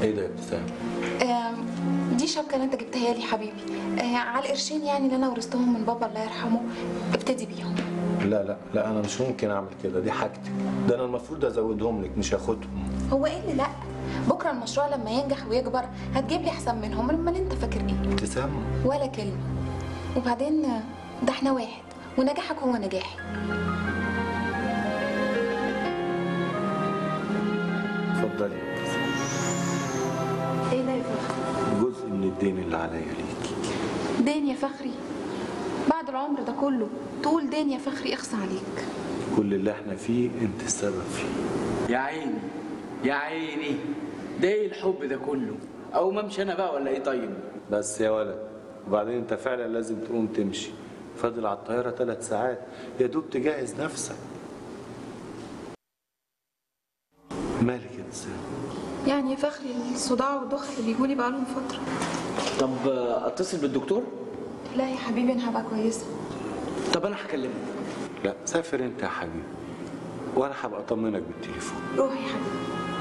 ايه ده يا ابتسام آم، دي شبكة اللي انت جبتها لي حبيبي آه، على القرشين يعني اللي انا ورثتهم من بابا الله يرحمه ابتدي بيهم لا لا لا انا مش ممكن اعمل كده دي حاجتي ده انا المفروض ازودهم لك مش هاخدهم هو ايه اللي لا بكره المشروع لما ينجح ويكبر هتجيب لي احسن منهم امال انت فاكر ايه ابتسام ولا كلمة وبعدين آه، ده احنا واحد ونجاحك هو نجاحي اتفضلي يا ابتسام ايه ده يا فخري جزء من الدين اللي عليا ليكي دين يا فخري بعد العمر ده كله تقول دين يا فخري اخصى عليك كل اللي احنا فيه انت السبب فيه يا عيني يا عيني ده ايه الحب ده كله او ما امشي انا بقى ولا ايه طيب بس يا ولد وبعدين انت فعلا لازم تقوم تمشي فاضل على الطياره ثلاث ساعات يا دوب تجهز نفسك مالك يا ابتسام يعني يا فخري الصداع والدخن اللي بيجولي بقالهم فترة طب آه، اتصل بالدكتور لا يا حبيبي انا هبقى كويسة طب انا هكلمه لا سافر انت يا حبيبي وانا هبقى اطمنك بالتليفون روح يا حبيبي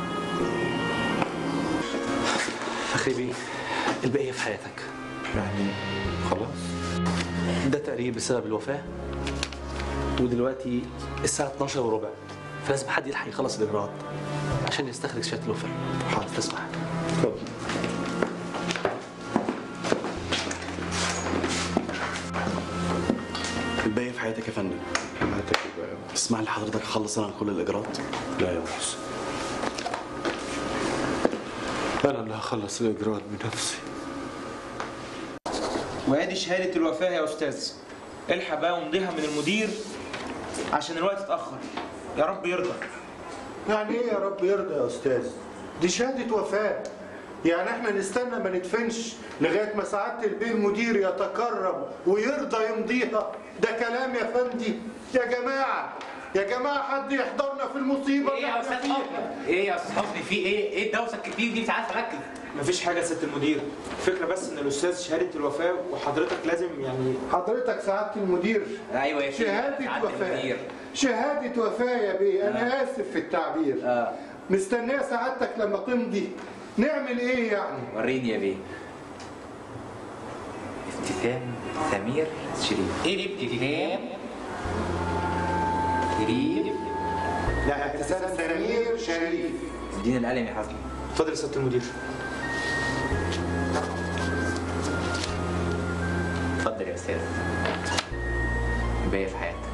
فخري بيه البقية في حياتك يعني خلاص ده تقريب بسبب الوفاة ودلوقتي الساعة 12 وربع فلازم حد يلحق يخلص الإجراءات عشان يستخرج شهادة الوفاة حاضر تسمح اتفضل الباقي في حياتك يا فندم هاتك بقى اسمح لي حضرتك اخلص انا كل الاجراءات لا يا محسن انا اللي هخلص الاجراءات بنفسي وادي شهادة الوفاة يا أستاذ الحق بقى ومضيها من المدير عشان الوقت اتأخر يا رب يرضى يعني ايه يا رب يرضى يا استاذ دي شهادة وفاة يعني احنا نستنى ما ندفنش لغاية ما سعادة البيه المدير يتكرم ويرضى يمضيها ده كلام يا فندي يا جماعة يا جماعة حد يحضرنا في المصيبة ايه اللي يا احنا استاذ فيها. حسني ايه يا استاذ حسني في ايه ايه الدوسه الكتير دي مش عارف اركز مفيش حاجة يا ست المدير الفكرة بس إن الأستاذ شهادة الوفاة وحضرتك لازم يعني حضرتك سعادة المدير ايوه يا شيخ شهادة سعادة وفاة المدير. شهادة وفاة يا بيه أنا آسف في التعبير آه. مستنية سعادتك لما تمضي نعمل إيه يعني؟ وريني يا بيه ابتسام سمير شريف ايه الابتسام شريف لا ابتسام سمير شريف اديني القلم يا حسني اتفضل يا ست المدير اتفضل يا استاذ باقي في حياتك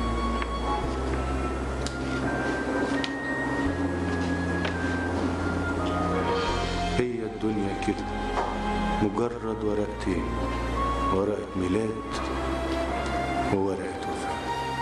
هي الدنيا كده مجرد ورقتين ورقة ميلاد وورقة